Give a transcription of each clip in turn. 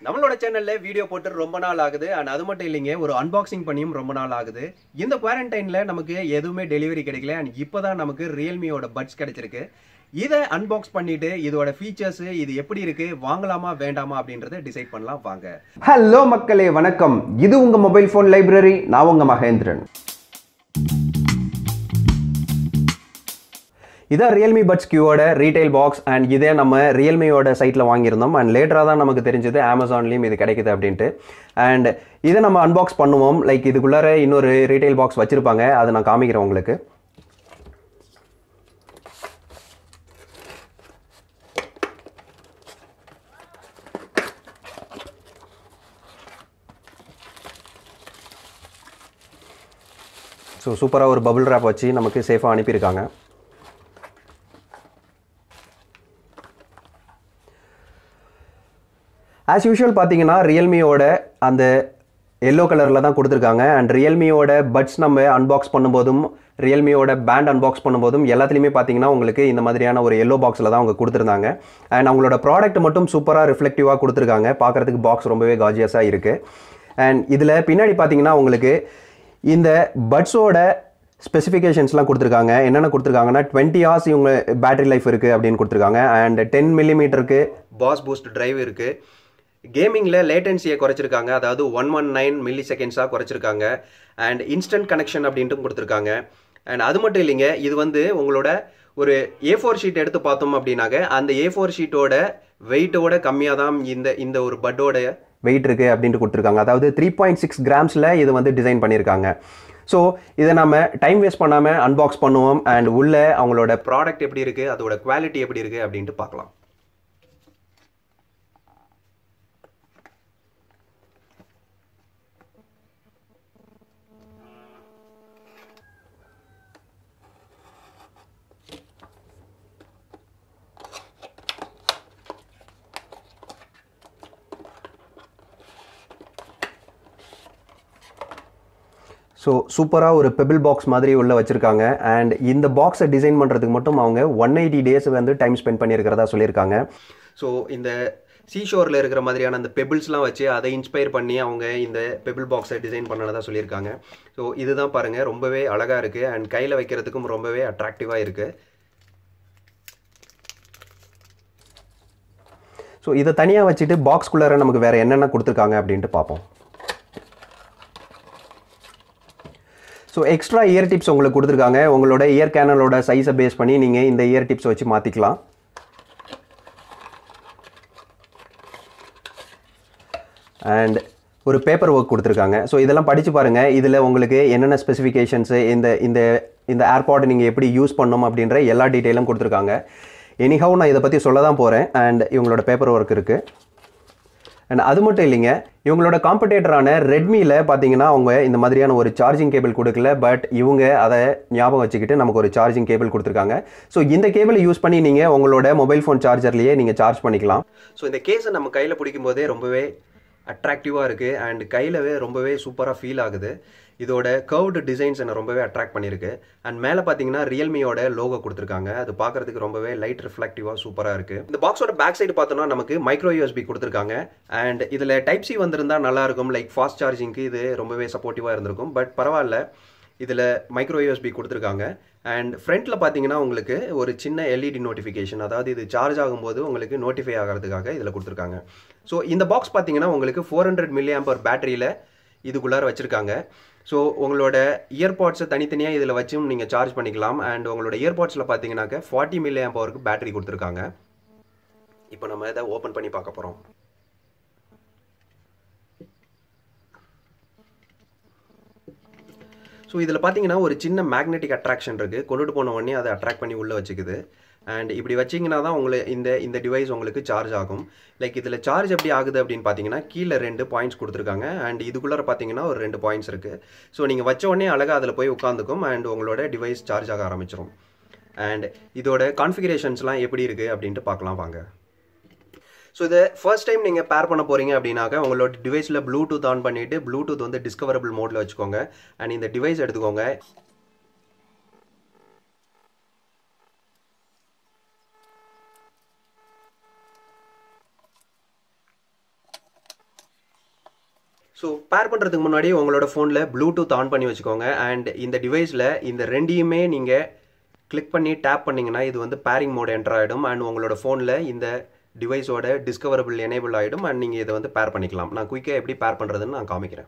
நம்மளோட சேனல்ல வீடியோ போட்டு ரொம்ப நாள் ஆகுது அண்ட் அது மட்டும் இல்லைங்க ஒரு அன்பாக்சிங் பண்ணியும் ரொம்ப நாள் ஆகுது இந்த குவாரண்டைன்ல நமக்கு எதுவுமே டெலிவரி கிடைக்கல அண்ட் இப்போதான் நமக்கு ரியல்மியோட பட்ஸ் கிடைச்சிருக்கு இதை அன்பாக்ஸ் பண்ணிட்டு இதோட ஃபீச்சர்ஸ் இது எப்படி இருக்கு வாங்கலாமா வேண்டாமா அப்படின்றத டிசைட் பண்ணலாம் வாங்க ஹலோ மக்களே வணக்கம் இது உங்க மொபைல் ஃபோன் லைப்ரரி நான் உங்க மகேந்திரன் இதான் ரியல்மி பட்ஸ் கியூவோட ரீட்டைல் பாக்ஸ் அண்ட் இதே நம்ம ரியல்மியோட சைட்டில் வாங்கியிருந்தோம் அண்ட் லேட்டராக தான் நமக்கு தெரிஞ்சது அமேசான்லேயும் இது கிடைக்குது அப்படின்ட்டு அண்ட் இதை நம்ம அன்பாக்ஸ் பண்ணுவோம் லைக் இதுக்குள்ளார இன்னொரு ரீட்டைல் பாக்ஸ் வச்சுருப்பாங்க அதை நான் காமிக்கிறேன் உங்களுக்கு ஸோ சூப்பராக ஒரு பபுள் ரேப் வச்சு நமக்கு சேஃபாக அனுப்பியிருக்காங்க ஆஸ் யூஷுவல் பார்த்தீங்கன்னா ரியல்மியோட அந்த எல்லோ கலரில் தான் கொடுத்துருக்காங்க அண்ட் ரியல்மியோட பட்ஸ் நம்ம அன்பாக்ஸ் பண்ணும்போதும் ரியல்மியோட பேண்ட் அன்பாக்ஸ் பண்ணும்போதும் எல்லாத்துலேயுமே பார்த்தீங்கன்னா உங்களுக்கு இந்த மாதிரியான ஒரு எல்லோ பாக்ஸில் தான் அவங்க கொடுத்துருந்தாங்க அண்ட் அவங்களோட ப்ராடக்ட் மட்டும் சூப்பராக ரிஃப்ளெக்டிவாக கொடுத்துருக்காங்க பார்க்குறதுக்கு பாக்ஸ் ரொம்பவே காஜியஸாக இருக்குது அண்ட் இதில் பின்னாடி பார்த்தீங்கன்னா உங்களுக்கு இந்த பட்ஸோட ஸ்பெசிஃபிகேஷன்ஸ்லாம் கொடுத்துருக்காங்க என்னென்ன கொடுத்துருக்காங்கன்னா டுவெண்ட்டி ஹவர்ஸ் இவங்க பேட்டரி லைஃப் இருக்குது அப்படின்னு கொடுத்துருக்காங்க அண்ட் டென் மில்லிமீட்டருக்கு பாஸ் பூஸ்ட் டிரைவ் இருக்கு கேமிங்கில் லேட்டன்சியை குறைச்சிருக்காங்க அதாவது ஒன் ஒன் நைன் மில்லி செகண்ட்ஸாக குறைச்சிருக்காங்க அண்ட் இன்ஸ்டன்ட் கனெக்ஷன் அப்படின்ட்டும் கொடுத்துருக்காங்க அண்ட் அது மட்டும் இல்லைங்க இது வந்து உங்களோட ஒரு ஏ ஃபோர் ஷீட் எடுத்து பார்த்தோம் அப்படின்னாக்க அந்த ஏ ஃபோர் ஷீட்டோட வெயிட்டோட கம்மியாக தான் இந்த இந்த ஒரு பட்டோட வெயிட் இருக்குது அப்படின்ட்டு கொடுத்துருக்காங்க அதாவது த்ரீ பாயிண்ட் சிக்ஸ் கிராம்ஸில் இது வந்து டிசைன் பண்ணியிருக்காங்க ஸோ இதை நம்ம டைம் வேஸ்ட் பண்ணாமல் அன்பாக்ஸ் பண்ணுவோம் அண்ட் உள்ள அவங்களோட ப்ராடக்ட் எப்படி இருக்குது அதோட குவாலிட்டி எப்படி இருக்குது அப்படின்ட்டு பார்க்கலாம் ஸோ சூப்பராக ஒரு பெபிள் பாக்ஸ் மாதிரி உள்ள வச்சுருக்காங்க அண்ட் இந்த பாக்ஸை டிசைன் பண்ணுறதுக்கு மட்டும் அவங்க ஒன் எயிட்டி டேஸ் வந்து டைம் ஸ்பெண்ட் பண்ணியிருக்கிறதா சொல்லியிருக்காங்க ஸோ இந்த சீஷோரில் இருக்கிற மாதிரியான அந்த பெபிள்ஸ்லாம் வச்சு அதை இன்ஸ்பயர் பண்ணி அவங்க இந்த பெபிள் பாக்ஸை டிசைன் பண்ணனதா சொல்லியிருக்காங்க ஸோ இதுதான் பாருங்கள் ரொம்பவே அழகாக இருக்குது அண்ட் கையில் வைக்கிறதுக்கும் ரொம்பவே அட்ராக்டிவாக இருக்குது ஸோ இதை தனியாக வச்சுட்டு பாக்ஸ்குள்ளார நமக்கு வேறு என்னென்ன கொடுத்துருக்காங்க அப்படின்ட்டு பார்ப்போம் ஸோ எக்ஸ்ட்ரா இயர் டிப்ஸ் உங்களுக்கு கொடுத்துருக்காங்க உங்களோட இயர் கேனலோட சைஸை பேஸ் பண்ணி நீங்கள் இந்த இயர் டிப்ஸ் வச்சு மாற்றிக்கலாம் அண்ட் ஒரு பேப்பர் ஒர்க் கொடுத்துருக்காங்க ஸோ இதெல்லாம் படித்து பாருங்கள் இதில் உங்களுக்கு என்னென்ன ஸ்பெசிஃபிகேஷன்ஸு இந்த இந்த இந்த ஏர்பாட் நீங்கள் எப்படி யூஸ் பண்ணணும் அப்படின்ற எல்லா டீட்டெயிலும் கொடுத்துருக்காங்க எனிஹவ் நான் இதை பற்றி சொல்ல தான் போகிறேன் அண்ட் இவங்களோட பேப்பர் ஒர்க் இருக்குது அண்ட் அது மட்டும் இல்லைங்க இவங்களோட காம்படேட்டரான ரெட்மியில் பார்த்தீங்கன்னா அவங்க இந்த மாதிரியான ஒரு சார்ஜிங் கேபிள் கொடுக்கல பட் இவங்க அதை ஞாபகம் வச்சுக்கிட்டு நமக்கு ஒரு சார்ஜிங் கேபிள் கொடுத்துருக்காங்க ஸோ இந்த கேபிளை யூஸ் பண்ணி நீங்கள் உங்களோட மொபைல் ஃபோன் சார்ஜர்லேயே நீங்கள் சார்ஜ் பண்ணிக்கலாம் ஸோ இந்த கேஸை நம்ம கையில் பிடிக்கும் போதே ரொம்பவே அட்ராக்டிவாக இருக்குது அண்ட் கையிலவே ரொம்பவே சூப்பராக ஃபீல் ஆகுது இதோட கர்வ்டு டிசைன்ஸ் என்னை ரொம்பவே அட்ராக்ட் பண்ணியிருக்கு அண்ட் மேலே பார்த்தீங்கன்னா ரியல்மியோட லோகோ கொடுத்துருக்காங்க அது பார்க்கறதுக்கு ரொம்பவே லைட் ரிஃப்ளெக்டிவாக சூப்பராக இருக்குது இந்த பாக்ஸோட பேக் சைடு பார்த்தோம்னா நமக்கு மைக்ரோ யூஎஸ்பி கொடுத்துருக்காங்க அண்ட் இதில் டைப் சி வந்திருந்தா நல்லா இருக்கும் லைக் ஃபாஸ்ட் சார்ஜிங்க்கு இது ரொம்பவே சப்போர்ட்டிவாக இருந்திருக்கும் பட் பரவாயில்ல இதில் மைக்ரோ யூஎஸ்பி கொடுத்துருக்காங்க அண்ட் ஃப்ரண்ட்டில் பார்த்தீங்கன்னா உங்களுக்கு ஒரு சின்ன எல்இடி நோட்டிஃபிகேஷன் அதாவது இது சார்ஜ் ஆகும்போது உங்களுக்கு நோட்டிஃபை ஆகிறதுக்காக இதில் கொடுத்துருக்காங்க ஸோ இந்த பாக்ஸ் பார்த்தீங்கன்னா உங்களுக்கு ஃபோர் ஹண்ட்ரட் மில்லி ஆம்பர் பேட்டரியில் இதுக்குள்ளார வச்சுருக்காங்க ஸோ உங்களோட இயர்பாட்ஸை தனித்தனியாக இதில் வச்சும் நீங்கள் சார்ஜ் பண்ணிக்கலாம் அண்ட் உங்களோட இயர்பாட்ஸில் பார்த்தீங்கன்னாக்க ஃபார்ட்டி மில்லி ஆம்பருக்கு பேட்டரி கொடுத்துருக்காங்க இப்போ நம்ம இதை ஓப்பன் பண்ணி பார்க்க போகிறோம் ஸோ இதில் பார்த்தீங்கன்னா ஒரு சின்ன மேக்னெட்டிக் அட்ராக்ஷன் இருக்குது கொண்டுட்டு போன உடனே அதை அட்ராக்ட் பண்ணி உள்ளே வச்சுக்குது அண்ட் இப்படி வச்சிங்கன்னா தான் உங்களுக்கு இந்த இந்த டிவைஸ் உங்களுக்கு சார்ஜ் ஆகும் லைக் இதில் சார்ஜ் எப்படி ஆகுது அப்படின்னு பார்த்தீங்கன்னா கீழே ரெண்டு பாயிண்ட்ஸ் கொடுத்துருக்காங்க அண்ட் இதுக்குள்ளார பார்த்தீங்கன்னா ஒரு ரெண்டு பாயிண்ட்ஸ் இருக்குது ஸோ நீங்கள் வச்ச உடனே அழகாக அதில் போய் உட்காந்துக்கும் அண்ட் உங்களோட டிவைஸ் சார்ஜ் ஆக ஆரம்பிச்சிடும் அண்ட் இதோட கான்ஃபிகரேஷன்ஸ்லாம் எப்படி இருக்குது அப்படின்ட்டு பார்க்கலாம் வாங்க ஸோ இதை ஃபர்ஸ்ட் டைம் நீங்கள் பேர் பண்ண போகிறீங்க அப்படின்னாக்க உங்களோட டிவைஸில் ப்ளூடூத் ஆன் பண்ணிவிட்டு ப்ளூடூத் வந்து டிஸ்கவரபிள் மோடில் வச்சுக்கோங்க அண்ட் இந்த டிவைஸ் எடுத்துக்கோங்க ஸோ பேர் பண்ணுறதுக்கு முன்னாடி உங்களோட ஃபோனில் ப்ளூடூத் ஆன் பண்ணி வச்சுக்கோங்க அண்ட் இந்த டிவைஸில் இந்த ரெண்டையுமே நீங்கள் கிளிக் பண்ணி டேப் பண்ணிங்கன்னா இது வந்து பேரிங் மோட் என்டர் ஆகிடும் அண்ட் உங்களோட ஃபோனில் இந்த டிவைஸோட டிஸ்கவரபிள் எனேபிள் ஆகிடும் அண்ட் நீங்கள் இதை வந்து பேர் பண்ணிக்கலாம் நான் குயிக்காக எப்படி பேர் பண்ணுறதுன்னு நான் காமிக்கிறேன்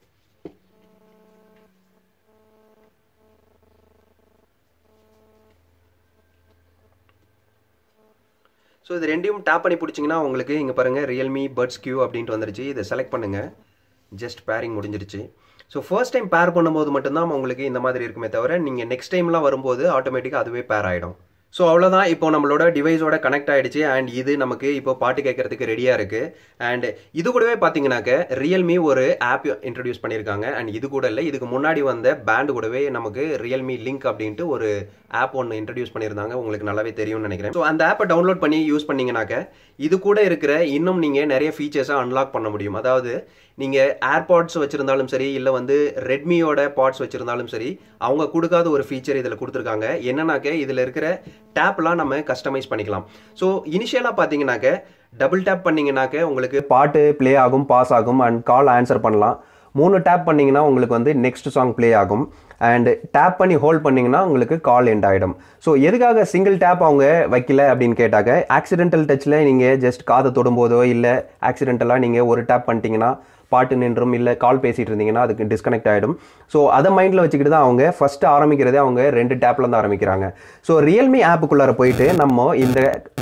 ஸோ இது ரெண்டையும் டேப் பண்ணி பிடிச்சிங்கன்னா உங்களுக்கு இங்கே பாருங்கள் ரியல்மி பட்ஸ் கியூ அப்படின்ட்டு வந்துருச்சு இதை செலக்ட் பண்ணுங்கள் ஜஸ்ட் பேரிங் முடிஞ்சிருச்சு ஸோ ஃபர்ஸ்ட் டைம் பேர் பண்ணும்போது மட்டும்தான் உங்களுக்கு இந்த மாதிரி இருக்குமே தவிர நீங்கள் நெக்ஸ்ட் டைம்லாம் வரும்போது ஆட்டோமேட்டிக்காக அதுவே பேர் ஆகிடும் ஸோ அவ்வளோதான் இப்போ நம்மளோட டிவைஸோட கனெக்ட் ஆகிடுச்சு அண்ட் இது நமக்கு இப்போ பாட்டு கேட்கறதுக்கு ரெடியாக இருக்குது அண்ட் இது கூடவே பார்த்தீங்கன்னாக்க ரியல்மி ஒரு ஆப் இன்ட்ரடியூஸ் பண்ணியிருக்காங்க அண்ட் இது கூட இல்லை இதுக்கு முன்னாடி வந்த பேண்ட் கூடவே நமக்கு ரியல்மி லிங்க் அப்படின்ட்டு ஒரு ஆப் ஒன்று இன்ட்ரடியூஸ் பண்ணியிருந்தாங்க உங்களுக்கு நல்லாவே தெரியும்னு நினைக்கிறேன் ஸோ அந்த ஆப்பை டவுன்லோட் பண்ணி யூஸ் பண்ணீங்கன்னாக்க இது கூட இருக்கிற இன்னும் நீங்கள் நிறைய ஃபீச்சர்ஸை அன்லாக் பண்ண முடியும் அதாவது நீங்கள் ஏர்பாட்ஸ் வச்சுருந்தாலும் சரி இல்லை வந்து ரெட்மியோட பாட்ஸ் வச்சுருந்தாலும் சரி அவங்க கொடுக்காத ஒரு ஃபீச்சர் இதில் கொடுத்துருக்காங்க என்னன்னாக்க இதில் இருக்கிற டேப்லாம் நம்ம கஸ்டமைஸ் பண்ணிக்கலாம் ஸோ இனிஷியலாக பார்த்தீங்கன்னாக்க டபுள் டேப் பண்ணிங்கனாக்க உங்களுக்கு பாட்டு ப்ளே ஆகும் பாஸ் ஆகும் அண்ட் கால் ஆன்சர் பண்ணலாம் மூணு டேப் பண்ணிங்கன்னா உங்களுக்கு வந்து நெக்ஸ்ட் சாங் ப்ளே ஆகும் அண்ட் டேப் பண்ணி ஹோல்ட் பண்ணிங்கன்னா உங்களுக்கு கால் எண்ட் ஆகிடும் ஸோ எதுக்காக சிங்கிள் டேப் அவங்க வைக்கல அப்படின்னு கேட்டாக்க ஆக்சிடென்டல் டச்சில் நீங்கள் ஜஸ்ட் காதை தொடும்போதோ இல்லை ஆக்சிடென்டலாக நீங்கள் ஒரு டேப் பண்ணிட்டீங்கன்னா பாட்டு நின்றும் இல்லை கால் பேசிகிட்டு இருந்தீங்கன்னா அதுக்கு டிஸ்கனெக்ட் ஆகிடும் ஸோ அதை மைண்டில் வச்சுக்கிட்டு தான் அவங்க ஃபஸ்ட்டு ஆரம்பிக்கிறதே அவங்க ரெண்டு டேப்பில் தான் ஆரம்பிக்கிறாங்க ஸோ ரியல்மி ஆப்புக்குள்ளார போயிட்டு நம்ம இந்த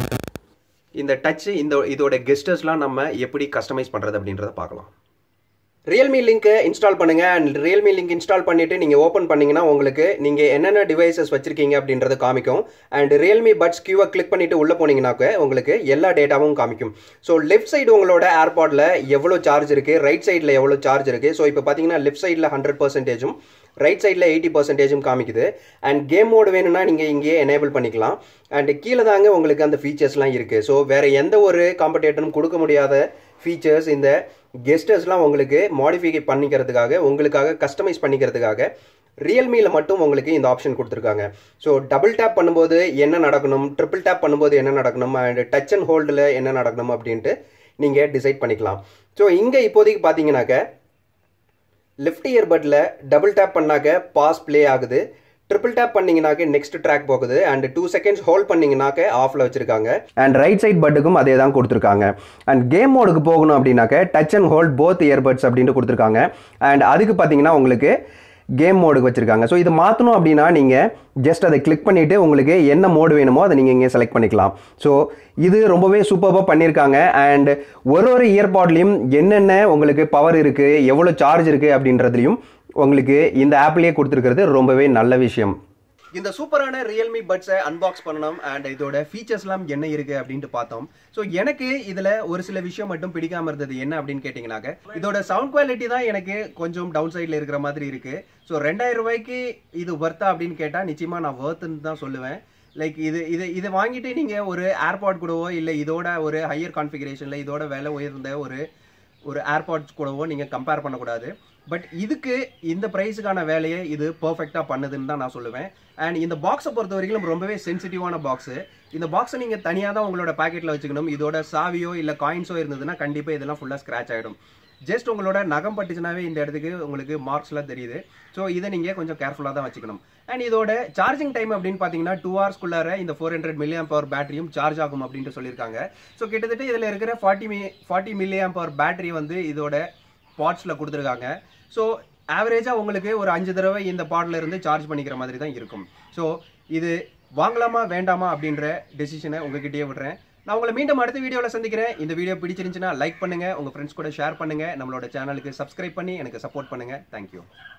இந்த டச் இந்த இதோட கெஸ்டர்ஸ்லாம் நம்ம எப்படி கஸ்டமைஸ் பண்ணுறது அப்படின்றத பார்க்கலாம் ரியல்மி லிங்க்கை இன்ஸ்டால் பண்ணுங்க அண்ட் ரியல்மி லிங்க் இன்ஸ்டால் பண்ணிட்டு நீங்க ஓப்பன் பண்ணீங்கன்னா உங்களுக்கு நீங்க என்னென்ன டிவைசஸ் வச்சிருக்கீங்க அப்படின்றத காமிக்கும் அண்ட் ரியல்மி பட்ஸ் கியூவை கிளிக் பண்ணிட்டு உள்ள போனீங்கன்னாக்க உங்களுக்கு எல்லா டேட்டாவும் காமிக்கும் ஸோ லெஃப்ட் சைடு உங்களோட ஏர்பாட்ல எவ்வளோ சார்ஜ் இருக்கு ரைட் சைடில் எவ்வளோ சார்ஜ் இருக்கு ஸோ இப்போ பார்த்தீங்கன்னா லெஃப்ட் சைடில் ஹண்ட்ரட் பர்சன்டேஜும் ரைட் சைடில் எயிட்டி பர்சன்டேஜும் காமிக்குது அண்ட் கேம் மோடு வேணும்னா நீங்கள் இங்கேயே எனேபிள் பண்ணிக்கலாம் அண்ட் கீழே தாங்க உங்களுக்கு அந்த ஃபீச்சர்ஸ்லாம் இருக்குது ஸோ வேறு எந்த ஒரு காம்படேட்டரும் கொடுக்க முடியாத ஃபீச்சர்ஸ் இந்த கெஸ்டர்ஸ்லாம் உங்களுக்கு மாடிஃபை பண்ணிக்கிறதுக்காக உங்களுக்காக கஸ்டமைஸ் பண்ணிக்கிறதுக்காக ரியல்மியில் மட்டும் உங்களுக்கு இந்த ஆப்ஷன் கொடுத்துருக்காங்க ஸோ டபுள் டேப் பண்ணும்போது என்ன நடக்கணும் ட்ரிபிள் டேப் பண்ணும்போது என்ன நடக்கணும் அண்ட் டச் அண்ட் ஹோல்டில் என்ன நடக்கணும் அப்படின்ட்டு நீங்கள் டிசைட் பண்ணிக்கலாம் ஸோ இங்கே இப்போதைக்கு பார்த்தீங்கன்னாக்க லெஃப்ட் இயர்பட்டில் டபுள் டேப் பண்ணாக்க பாஸ் ப்ளே ஆகுது ட்ரிபிள் டேப் பண்ணீங்கனாக்க நெக்ஸ்ட் ட்ராக் போகுது அண்ட் டூ செகண்ட்ஸ் ஹோல்ட் பண்ணீங்கனாக்க ஆஃப்ல வச்சிருக்காங்க அண்ட் ரைட் சைட் பட்டுக்கும் அதே தான் கொடுத்துருக்காங்க அண்ட் கேம் மோடுக்கு போகணும் அப்படின்னாக்க touch and hold both earbuds அப்படின்ட்டு கொடுத்துருக்காங்க அண்ட் அதுக்கு பார்த்தீங்கன்னா உங்களுக்கு கேம் மோடுக்கு வச்சுருக்காங்க ஸோ இது மாற்றணும் அப்படின்னா நீங்கள் ஜஸ்ட் அதை கிளிக் பண்ணிவிட்டு உங்களுக்கு என்ன மோடு வேணுமோ அதை நீங்கள் இங்கே செலக்ட் பண்ணிக்கலாம் ஸோ இது ரொம்பவே சூப்பராக பண்ணியிருக்காங்க அண்ட் ஒரு ஒரு இயர்பாட்லேயும் என்னென்ன உங்களுக்கு பவர் இருக்குது எவ்வளோ சார்ஜ் இருக்குது அப்படின்றதுலையும் உங்களுக்கு இந்த ஆப்லேயே கொடுத்துருக்கிறது ரொம்பவே நல்ல விஷயம் இந்த சூப்பரான ரியல்மி பட்ஸை அன்பாக்ஸ் பண்ணணும் அண்ட் இதோட ஃபீச்சர்ஸ்லாம் என்ன இருக்கு அப்படின்ட்டு பார்த்தோம் ஸோ எனக்கு இதுல ஒரு சில விஷயம் மட்டும் பிடிக்காம இருந்தது என்ன அப்படின்னு கேட்டிங்கனாக்க இதோட சவுண்ட் குவாலிட்டி தான் எனக்கு கொஞ்சம் டவுன் சைடில் இருக்கிற மாதிரி இருக்கு ஸோ ரெண்டாயிரம் ரூபாய்க்கு இது ஒர்த்தா அப்படின்னு கேட்டால் நிச்சயமா நான் ஒர்த்துன்னு தான் சொல்லுவேன் லைக் இது இது இதை வாங்கிட்டு நீங்க ஒரு ஏர்பாட் கூடவோ இல்லை இதோட ஒரு ஹையர் கான்ஃபிகரேஷன்ல இதோட விலை உயர்ந்த ஒரு ஒரு ஏர்பாட்ஸ் கூடவோ நீங்க கம்பேர் பண்ணக்கூடாது பட் இதுக்கு இந்த ப்ரைஸுக்கான வேலையை இது பர்ஃபெக்டாக பண்ணுதுன்னு தான் நான் சொல்லுவேன் அண்ட் இந்த பாக்ஸை பொறுத்த வரைக்கும் ரொம்பவே சென்சிட்டிவான பாக்ஸு இந்த பாக்ஸை நீங்கள் தனியாக தான் உங்களோட பாக்கெட்டில் வச்சுக்கணும் இதோட சாவியோ இல்லை காயின்ஸோ இருந்ததுன்னா கண்டிப்பாக இதெல்லாம் ஃபுல்லாக ஸ்க்ராச் ஆகிடும் ஜஸ்ட் உங்களோட நகம் பட்டுச்சுனாவே இந்த இடத்துக்கு உங்களுக்கு மார்க்ஸ்லாம் தெரியுது ஸோ இதை நீங்கள் கொஞ்சம் கேர்ஃபுல்லாக தான் வச்சுக்கணும் அண்ட் இதோட சார்ஜிங் டைம் அப்படின்னு பார்த்தீங்கன்னா டூ ஹவர்ஸ்க்குள்ளார இந்த ஃபோர் ஹண்ட்ரட் மில்லியம் பவர் பேட்டரியும் சார்ஜ் ஆகும் அப்படின்ட்டு சொல்லியிருக்காங்க ஸோ கிட்டத்தட்ட இதில் இருக்கிற ஃபார்ட்டி மி ஃபார்ட்டி மில்லியம் பவர் பேட்டரி வந்து இதோட பாட்ஸில் கொடுத்துருக்காங்க ஸோ ஆவரேஜாக உங்களுக்கு ஒரு அஞ்சு தடவை இந்த பாட்டில் இருந்து சார்ஜ் பண்ணிக்கிற மாதிரி தான் இருக்கும் ஸோ இது வாங்கலாமா வேண்டாமா அப்படின்ற டெசிஷனை உங்ககிட்டயே விடுறேன் நான் உங்களை மீண்டும் அடுத்த வீடியோவில் சந்திக்கிறேன் இந்த வீடியோ பிடிச்சிருந்துச்சுன்னா லைக் பண்ணுங்க உங்க ஃப்ரெண்ட்ஸ் கூட ஷேர் பண்ணுங்க நம்மளோட சேனலுக்கு சப்ஸ்கிரைப் பண்ணி எனக்கு சப்போர்ட் பண்ணுங்க தேங்க்யூ